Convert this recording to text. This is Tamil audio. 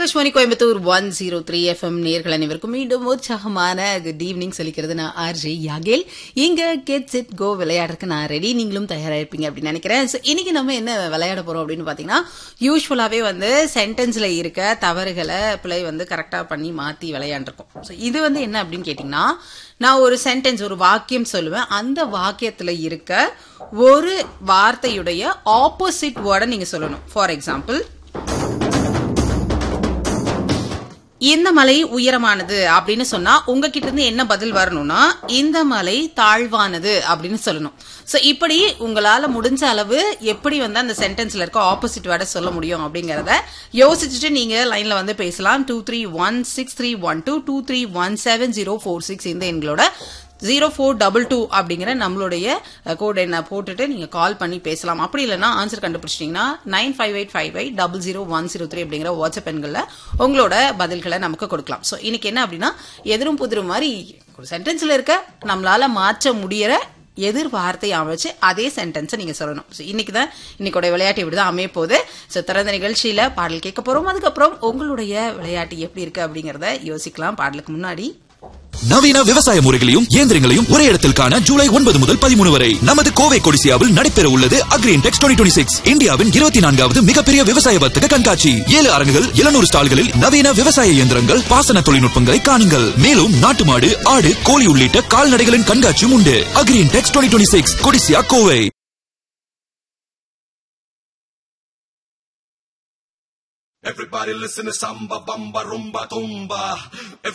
Akashvani Coimbatore one zero three FM நேர்கள் அனைவருக்கும் மீண்டும் உற்சாகமான குட் ஈவினிங் சொல்லிக்கிறது நான் ஆர்ஜே யாகேல் இங்க கெட் செட் கோ விளையாடுறதுக்கு நான் ரெடி நீங்களும் தயாரா இருப்பீங்க அப்படின்னு நினைக்கிறேன் So, இன்னைக்கு நம்ம என்ன விளையாட போறோம் அப்படின்னு பாத்தீங்கன்னா யூஸ்வலாவே வந்து சென்டென்ஸ்ல இருக்க தவறுகளை பிழை வந்து கரெக்டா பண்ணி மாத்தி விளையாண்டுருக்கோம் ஸோ இது வந்து என்ன அப்படின்னு கேட்டீங்கன்னா நான் ஒரு சென்டென்ஸ் ஒரு வாக்கியம் சொல்லுவேன் அந்த வாக்கியத்துல இருக்க ஒரு வார்த்தையுடைய ஆப்போசிட் வேர்டை நீங்க சொல்லணும் ஃபார் எக்ஸாம்பிள் இந்த மலை உயரமானது அப்படின்னு சொன்னா உங்ககிட்ட இருந்து என்ன பதில் வரணும்னா இந்த மலை தாழ்வானது அப்படின்னு சொல்லணும் சோ இப்படி உங்களால முடிஞ்ச அளவு எப்படி வந்து அந்த சென்டென்ஸ்ல இருக்க ஆப்போசிட் வேர்டை சொல்ல முடியும் அப்படிங்கறத யோசிச்சுட்டு நீங்க லைன்ல வந்து பேசலாம் two three one six three one two two three one seven zero four six இந்த எங்களோட ஜீரோ ஃபோர் டபுள் டூ அப்படிங்கிற நம்மளுடைய கோட் என்ன போட்டுட்டு நீங்க கால் பண்ணி பேசலாம் அப்படி இல்லைன்னா ஆன்சர் கண்டுபிடிச்சிட்டீங்கன்னா nine five eight five eight double zero one zero three அப்படிங்கிற வாட்ஸ்அப் எண்களில் உங்களோட பதில்களை நமக்கு கொடுக்கலாம் ஸோ இன்னைக்கு என்ன அப்படின்னா எதிரும் புதிரும் மாதிரி ஒரு சென்டென்ஸ்ல இருக்க நம்மளால மாற்ற முடியற எதிர் வார்த்தையை அமைச்சு அதே சென்டென்ஸை நீங்க சொல்லணும் So, இன்னைக்கு தான் இன்னைக்கோட விளையாட்டு இப்படிதான் அமைய போகுது ஸோ திறந்த நிகழ்ச்சியில பாடல் கேட்க போறோம் அதுக்கப்புறம் உங்களுடைய விளையாட்டு எப்படி இருக்கு அப்படிங்கறத யோசிக்கலாம் பாடலுக்கு முன்னாடி நவீன விவசாய முறைகளையும் இயந்திரங்களையும் ஒரே இடத்தில் காண ஜூலை ஒன்பது முதல் பதிமூணு வரை நமது கோவை கொடிசியாவில் நடைபெற உள்ளது அக்ரீன் டெக்ஸ் டுவெண்ட்டி சிக்ஸ் இந்தியாவின் இருபத்தி நான்காவது மிகப்பெரிய விவசாய வர்த்தக கண்காட்சி ஏழு அரங்குகள் எழுநூறு ஸ்டால்களில் நவீன விவசாய இயந்திரங்கள் பாசன தொழில்நுட்பங்களை காணுங்கள் மேலும் நாட்டு மாடு ஆடு கோழி உள்ளிட்ட கால்நடைகளின் கண்காட்சியும் உண்டு Agri Intex twenty six Codissia Kovai Everybody listen to samba, bamba, rumba, tumba.